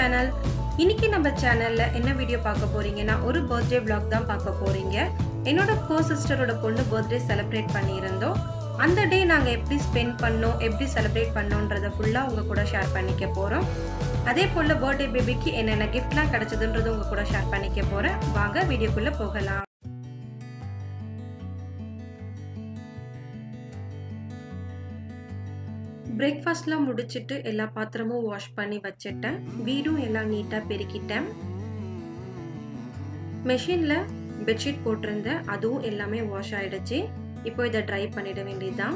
channel இன்னைக்கு நம்ம சேனல்ல என்ன வீடியோ பார்க்க போறீங்கன்னா ஒரு பர்த்டே vlog தான் பார்க்க போறீங்க என்னோட கோ சிஸ்டரோட பொண்ணு பர்த்டே செலிப்ரேட் பண்ணியிருந்தோம் அந்த டே நாங்கள் எப்படி ஸ்பெண்ட் பண்ணோம் எப்படி செலிப்ரேட் பண்ணோன்றதை ஃபுல்லாக உங்கள் கூட ஷேர் பண்ணிக்க போகிறோம் அதே போல் பர்த்டே பேபிக்கு என்னென்ன கிஃப்ட்லாம் கிடைச்சதுன்றது உங்கள் கூட ஷேர் பண்ணிக்க போகிறேன் வாங்க வீடியோக்குள்ளே போகலாம் பிரேக்ஃபாஸ்ட்லாம் முடிச்சுட்டு எல்லா பாத்திரமும் வாஷ் பண்ணி வச்சுட்டேன் வீடும் எல்லாம் நீட்டாக பெருக்கிட்டேன் மெஷினில் பெட்ஷீட் போட்டிருந்தேன் அதுவும் எல்லாமே வாஷ் ஆயிடுச்சு இப்போ இதை ட்ரை பண்ணிட வேண்டியதுதான்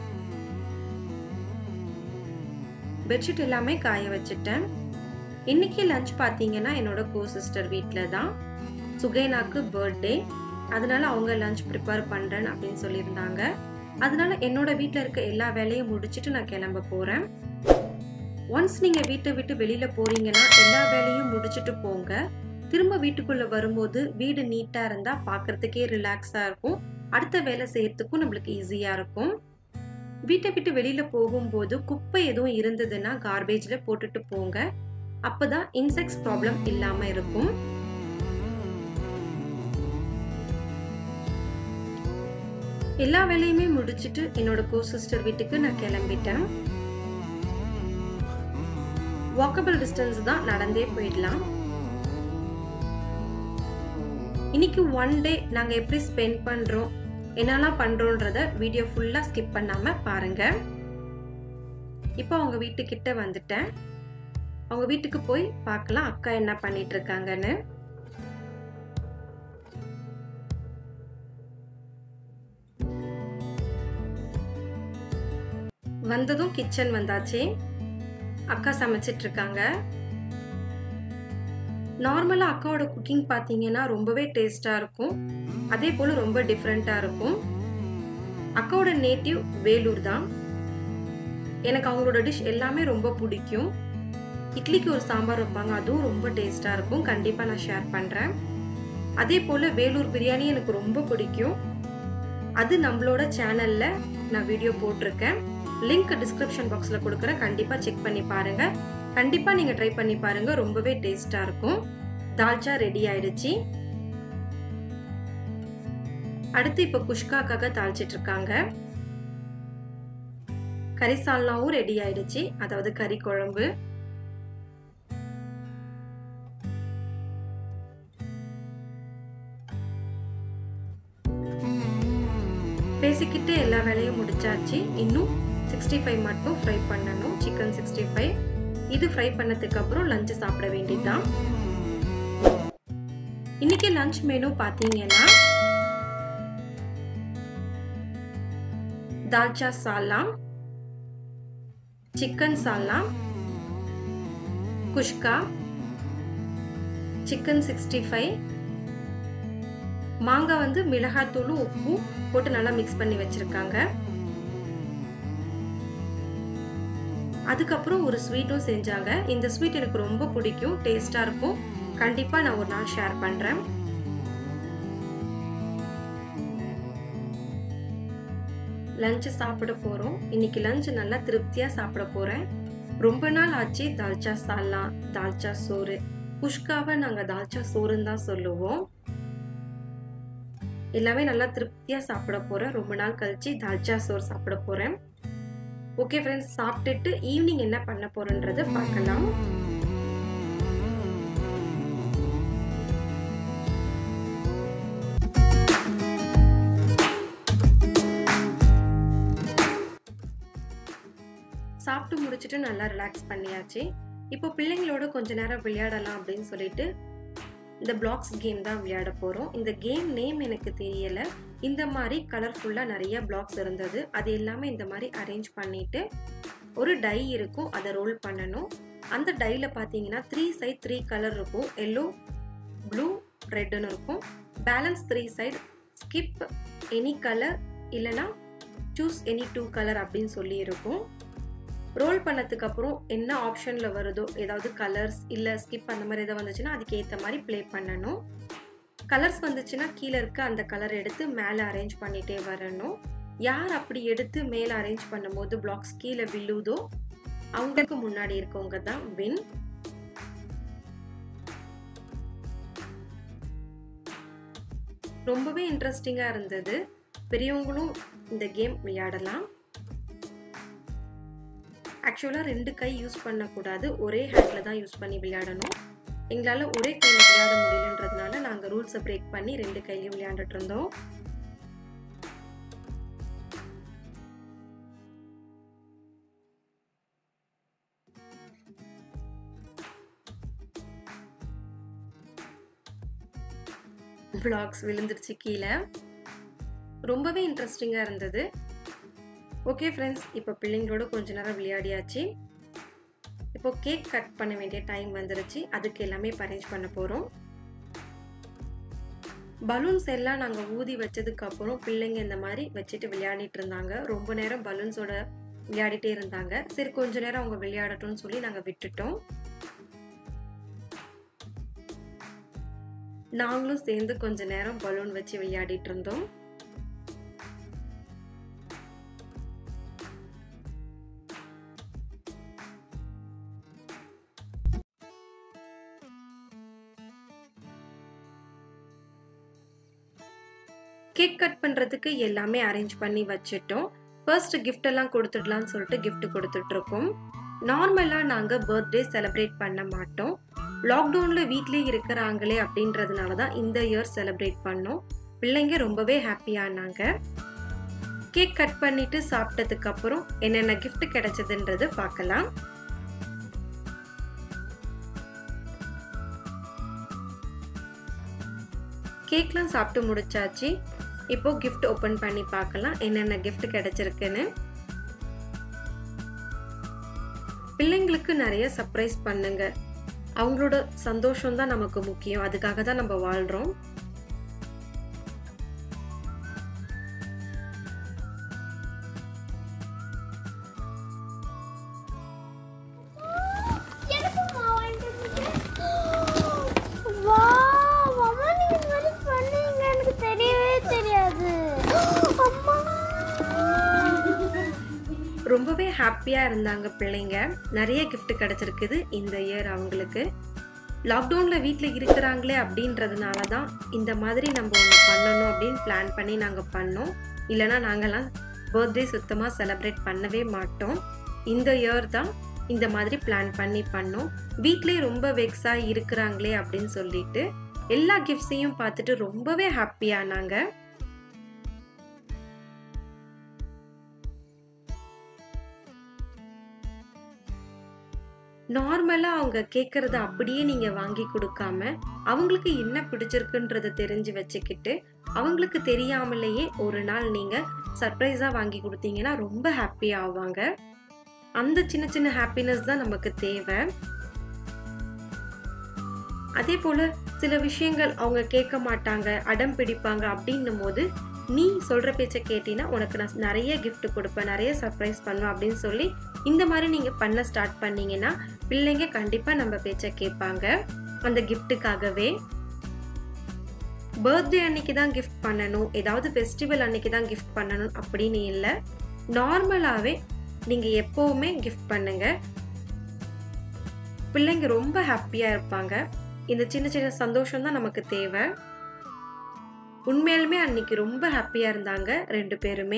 பெட்ஷீட் எல்லாமே காய வச்சுட்டேன் இன்னைக்கு லஞ்ச் பார்த்தீங்கன்னா என்னோட கோ சிஸ்டர் வீட்டில் தான் சுகைனாக்கு பர்த்டே அதனால அவங்க லஞ்ச் ப்ரிப்பேர் பண்ணுறேன் அப்படின்னு சொல்லியிருந்தாங்க அதனால என்னோட வீட்டில் இருக்க எல்லா வேலையும் முடிச்சுட்டு நான் கிளம்ப போகிறேன் ஒன்ஸ் நீங்கள் வீட்டை விட்டு வெளியில் போறீங்கன்னா எல்லா வேலையும் முடிச்சுட்டு போங்க திரும்ப வீட்டுக்குள்ளே வரும்போது வீடு நீட்டாக இருந்தால் பார்க்குறதுக்கே ரிலாக்ஸாக இருக்கும் அடுத்த வேலை செய்யறதுக்கும் நம்மளுக்கு ஈஸியாக இருக்கும் வீட்டை விட்டு வெளியில் போகும்போது குப்பை எதுவும் இருந்ததுன்னா கார்பேஜில் போட்டுட்டு போங்க அப்போ தான் இன்செக்ட்ஸ் ப்ராப்ளம் இல்லாமல் இருக்கும் எல்லா வேலையுமே முடிச்சுட்டு என்னோட கோ சிஸ்டர் வீட்டுக்கு நான் கிளம்பிட்டேன் வாக்கபிள் டிஸ்டன்ஸ் தான் நடந்தே போயிடலாம் இன்னைக்கு ஒன் டே நாங்கள் எப்படி ஸ்பெண்ட் பண்ணுறோம் என்னெல்லாம் பண்ணுறோன்றத வீடியோ ஃபுல்லாக ஸ்கிப் பண்ணாமல் பாருங்க இப்போ அவங்க வீட்டுக்கிட்ட வந்துட்டேன் அவங்க வீட்டுக்கு போய் பார்க்கலாம் அக்கா என்ன பண்ணிட்டு இருக்காங்கன்னு வந்ததும் கிச்சன் வந்தாச்சு அக்கா சமைச்சிட்டு இருக்காங்க நார்மலாக அக்காவோட குக்கிங் பார்த்தீங்கன்னா ரொம்பவே டேஸ்டாக இருக்கும் அதே போல் ரொம்ப டிஃப்ரெண்ட்டாக இருக்கும் அக்காவோட நேட்டிவ் வேலூர் தான் எனக்கு அவங்களோட டிஷ் எல்லாமே ரொம்ப பிடிக்கும் இட்லிக்கு ஒரு சாம்பார் வைப்பாங்க அதுவும் ரொம்ப டேஸ்டாக இருக்கும் கண்டிப்பாக நான் ஷேர் பண்ணுறேன் அதே போல் வேலூர் பிரியாணி எனக்கு ரொம்ப பிடிக்கும் அது நம்மளோட சேனலில் நான் வீடியோ போட்டிருக்கேன் லிங்க் டிஸ்கிரிப்ஷன் பாக்ஸில் கொடுக்குறேன் கண்டிப்பாக செக் பண்ணி பாருங்கள் கண்டிப்பாக நீங்கள் ட்ரை பண்ணி பாருங்கள் ரொம்பவே டேஸ்ட்டாக இருக்கும் தால்ச்சா ரெடி ஆயிடுச்சு அடுத்து இப்போ குஷ்காக்காக தாளிச்சிட்டு இருக்காங்க கறி சால்னாவும் ரெடி ஆயிடுச்சு அதாவது கறி குழம்பு பேசிக்கிட்டு எல்லா வேலையும் முடிச்சாச்சு இன்னும் சிக்ஸ்டி ஃபைவ் மட்டும் ஃப்ரை பண்ணணும் சிக்கன் சிக்ஸ்டி ஃபைவ் இது ஃப்ரை பண்ணதுக்கு அப்புறம் லஞ்ச் சாப்பிட வேண்டியதுதான் இன்னைக்கு லஞ்ச் மெனு பார்த்தீங்கன்னா தால்ச்சா சாலாம் சிக்கன் சாலாம் குஷ்கா சிக்கன் சிக்ஸ்டி ஃபைவ் மாங்காய் வந்து மிளகாத்தூளும் உப்பும் போட்டு நல்லா மிக்ஸ் பண்ணி வச்சிருக்காங்க அதுக்கப்புறம் ஒரு ஸ்வீட்டும் செஞ்சாங்க இந்த ஸ்வீட் எனக்கு ரொம்ப பிடிக்கும் டேஸ்டாக இருக்கும் கண்டிப்பாக நான் ஒரு நாள் ஷேர் பண்ணுறேன் லஞ்சு சாப்பிட போகிறோம் இன்னைக்கு லஞ்ச் நல்லா திருப்தியாக சாப்பிட போகிறேன் ரொம்ப நாள் ஆச்சு தால்ச்சா சாலா தால்ச்சா சோறு குஷ்காவை நாங்கள் தால்ச்சா சோறுன்னு தான் சொல்லுவோம் எல்லாமே நல்லா திருப்தியாக சாப்பிட போகிறேன் ரொம்ப நாள் கழிச்சு தால்ச்சா சோறு சாப்பிட போகிறேன் ஓகே ஃப்ரெண்ட்ஸ் சாப்பிட்டுட்டு ஈவினிங் என்ன பண்ண போறேன்றத பார்க்கலாம் சாப்பிட்டு முடிச்சுட்டு நல்லா ரிலாக்ஸ் பண்ணியாச்சு இப்போ பிள்ளைங்களோட கொஞ்ச நேரம் விளையாடலாம் அப்படின்னு சொல்லிட்டு இந்த பிளாக்ஸ் கேம் தான் விளையாட போகிறோம் இந்த கேம் நேம் எனக்கு தெரியல இந்த மாதிரி கலர்ஃபுல்லாக நிறைய பிளாக்ஸ் இருந்தது அது எல்லாமே இந்த மாதிரி அரேஞ்ச் பண்ணிட்டு ஒரு டை இருக்கும் அதை ரோல் பண்ணணும் அந்த டையில் பார்த்தீங்கன்னா த்ரீ சைட் த்ரீ கலர் இருக்கும் எல்லோ ப்ளூ ரெட்டுன்னு இருக்கும் balance three side skip any colour இல்லைனா சூஸ் எனி டூ கலர் அப்படின்னு சொல்லி இருக்கும் ரோல் பண்ணதுக்கு அப்புறம் என்ன ஆப்ஷனில் வருதோ ஏதாவது கலர்ஸ் இல்லை ஸ்கிப் அந்த மாதிரி எதாவது வந்துச்சுன்னா அதுக்கு ஏற்ற மாதிரி ப்ளே பண்ணணும் கலர்ஸ் வந்துச்சுன்னா கீழே இருக்க அந்த கலர் எடுத்து மேலே அரேஞ்ச் பண்ணிகிட்டே வரணும் யார் அப்படி எடுத்து மேலே அரேஞ்ச் பண்ணும்போது பிளாக்ஸ் கீழே விழுதோ அவங்களுக்கு முன்னாடி இருக்கவங்க தான் வின் ரொம்பவே இன்ட்ரெஸ்டிங்காக இருந்தது பெரியவங்களும் இந்த கேம் விளையாடலாம் ஆக்சுவலாக ரெண்டு கை யூஸ் பண்ணக்கூடாது ஒரே ஹேண்டில் தான் யூஸ் பண்ணி விளையாடணும் எங்களால் ஒரே கையில் விளையாட முடியலன்றதுனால நாங்கள் ரூல்ஸை பிரேக் பண்ணி ரெண்டு கையிலையும் விளையாண்டுட்டு இருந்தோம் பிளாக்ஸ் விழுந்துருச்சு கீழே ரொம்பவே இன்ட்ரெஸ்டிங்காக இருந்தது ஓகே ஃப்ரெண்ட்ஸ் இப்போ பிள்ளைங்களோட கொஞ்ச நேரம் விளையாடியாச்சு இப்போ கேக் கட் பண்ண வேண்டிய டைம் வந்துருச்சு அதுக்கு எல்லாமே அரேஞ்ச் பண்ண போகிறோம் பலூன்ஸ் எல்லாம் நாங்கள் ஊதி வச்சதுக்கு அப்புறம் பிள்ளைங்க இந்த மாதிரி வச்சுட்டு விளையாடிட்டு இருந்தாங்க ரொம்ப நேரம் பலூன்ஸோட விளையாடிட்டே இருந்தாங்க சரி கொஞ்ச நேரம் அவங்க விளையாடட்டும்னு சொல்லி நாங்கள் விட்டுட்டோம் நாங்களும் சேர்ந்து கொஞ்ச நேரம் பலூன் வச்சு விளையாடிட்டு இருந்தோம் கேக் கட் பண்ணுறதுக்கு எல்லாமே அரேஞ்ச் பண்ணி வச்சுட்டோம் ஃபர்ஸ்ட் கிஃப்ட் எல்லாம் கொடுத்துடலாம்னு சொல்லிட்டு கிஃப்ட் கொடுத்துட்டு இருக்கோம் நார்மலாக நாங்கள் பர்த்டே செலிப்ரேட் பண்ண மாட்டோம் லாக்டவுனில் வீட்லேயே இருக்கிறாங்களே அப்படின்றதுனால தான் இந்த இயர் செலிப்ரேட் பண்ணோம் பிள்ளைங்க ரொம்பவே ஹாப்பியானாங்க கேக் கட் பண்ணிட்டு சாப்பிட்டதுக்கு அப்புறம் என்னென்ன கிஃப்ட் கிடைச்சதுன்றது பார்க்கலாம் கேக்லாம் சாப்பிட்டு முடிச்சாச்சு இப்போ கிஃப்ட் ஓப்பன் பண்ணி பார்க்கலாம் என்னென்ன கிஃப்ட் கிடைச்சிருக்குன்னு பிள்ளைங்களுக்கு நிறைய சர்ப்ரைஸ் பண்ணுங்க அவங்களோட சந்தோஷம் தான் நமக்கு முக்கியம் அதுக்காக தான் நம்ம வாழ்றோம் ரொம்பவே ஹாப்பியாக இருந்தாங்க பிள்ளைங்க நிறைய கிஃப்ட் கிடச்சிருக்குது இந்த இயர் அவங்களுக்கு லாக்டவுனில் வீட்டில் இருக்கிறாங்களே அப்படின்றதுனால தான் இந்த மாதிரி நம்ம ஒன்று பண்ணணும் அப்படின்னு பிளான் பண்ணி நாங்கள் பண்ணோம் இல்லைனா நாங்கள்லாம் பர்த்டே சுத்தமாக செலிப்ரேட் பண்ணவே மாட்டோம் இந்த இயர் தான் இந்த மாதிரி பிளான் பண்ணி பண்ணோம் வீட்லேயே ரொம்ப வெக்ஸாக இருக்கிறாங்களே அப்படின்னு சொல்லிட்டு எல்லா கிஃப்ட்ஸையும் பார்த்துட்டு ரொம்பவே ஹாப்பியானாங்க நார்மலாக அவங்க கேட்குறத அப்படியே நீங்கள் வாங்கி கொடுக்காம அவங்களுக்கு என்ன பிடிச்சிருக்குன்றத தெரிஞ்சு வச்சுக்கிட்டு அவங்களுக்கு தெரியாமலேயே ஒரு நாள் நீங்கள் சர்ப்ரைஸாக வாங்கி கொடுத்தீங்கன்னா ரொம்ப ஹாப்பி ஆவாங்க அந்த சின்ன சின்ன ஹாப்பினஸ் தான் நமக்கு தேவை அதே போல் சில விஷயங்கள் அவங்க கேட்க மாட்டாங்க அடம் பிடிப்பாங்க அப்படின்னும் போது நீ சொல்கிற பேச்சை கேட்டீங்கன்னா உனக்கு நான் நிறைய கிஃப்ட் கொடுப்பேன் நிறைய சர்ப்ரைஸ் பண்ணுவேன் அப்படின்னு சொல்லி இந்த மாதிரி நீங்கள் பண்ண ஸ்டார்ட் பண்ணீங்கன்னா பிள்ளைங்க கண்டிப்பாக நம்ம பேச்சை கேட்பாங்க அந்த கிஃப்ட்டுக்காகவே பர்த்டே அன்னைக்கு தான் கிஃப்ட் பண்ணணும் ஏதாவது ஃபெஸ்டிவல் அன்னைக்கு தான் கிஃப்ட் பண்ணணும் அப்படின்னு இல்லை நார்மலாகவே நீங்கள் எப்போவுமே கிஃப்ட் பண்ணுங்க பிள்ளைங்க ரொம்ப ஹாப்பியாக இருப்பாங்க இந்த சின்ன சின்ன சந்தோஷம் தான் நமக்கு தேவை உண்மையாலுமே அன்னைக்கு ரொம்ப ஹாப்பியாக இருந்தாங்க ரெண்டு பேருமே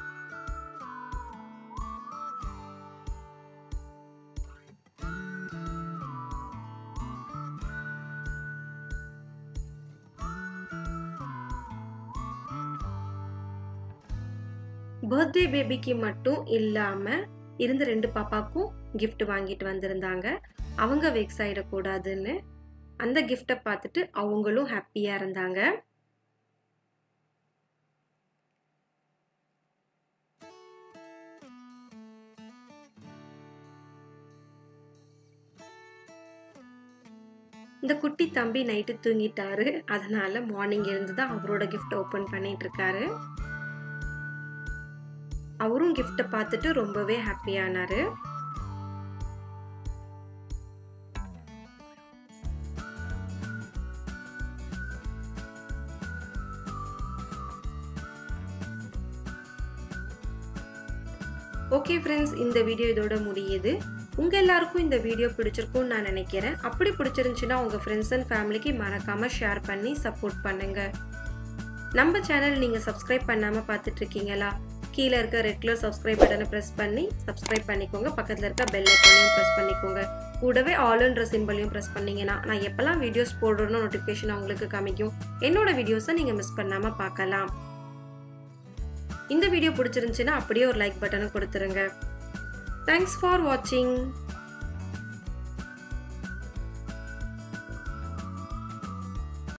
பர்த்டே பேபிக்கு மட்டும் இல்லாமல் இருந்த ரெண்டு பாப்பாக்கும் gift வாங்கிட்டு வந்திருந்தாங்க அவங்க வெக்ஸ் ஆகிடக்கூடாதுன்னு அந்த கிஃப்டை பார்த்துட்டு அவங்களும் ஹாப்பியாக இருந்தாங்க இந்த குட்டி தம்பி நைட்டு தூங்கிட்டாரு அதனால மார்னிங் எழுந்து தான் அவரோட கிஃப்ட் ஓப்பன் பண்ணிட்டு இருக்காரு அவரும் கிஃப்டை பார்த்துட்டு ரொம்பவே ஹாப்பியானாரு ஓகே ஃப்ரெண்ட்ஸ் இந்த வீடியோ இதோட முடியுது உங்க எல்லாருக்கும் இந்த வீடியோ பிடிச்சிருக்கும்னு நான் நினைக்கிறேன் அப்படி பிடிச்சிருந்துச்சுன்னா உங்க ஃப்ரெண்ட்ஸ் அண்ட் ஃபேமிலிக்கு மறக்காம ஷேர் பண்ணி சப்போர்ட் பண்ணுங்க நம்ம சேனல் நீங்கள் சப்ஸ்கிரைப் பண்ணாமல் பார்த்துட்டு இருக்கீங்களா கீழே இருக்க ரெட் கலர் சப்ஸ்கிரைப் பட்டனை ப்ரெஸ் பண்ணி சப்ஸ்கிரைப் பண்ணிக்கோங்க பக்கத்தில் இருக்க பெல் ஐக்கானையும் ப்ரெஸ் பண்ணிக்கோங்க கூடவே ஆல்ன்ற சிம்பிளையும் ப்ரெஸ் பண்ணீங்கன்னா நான் எப்போல்லாம் வீடியோஸ் போடுறேன்னு நோட்டிஃபிகேஷன் உங்களுக்கு காமிக்கும் என்னோட வீடியோஸை நீங்கள் மிஸ் பண்ணாமல் பார்க்கலாம் இந்த வீடியோ பிடிச்சிருந்துச்சுன்னா அப்படியே ஒரு லைக் பட்டனை கொடுத்துருங்க தேங்க்ஸ் ஃபார் வாட்சிங்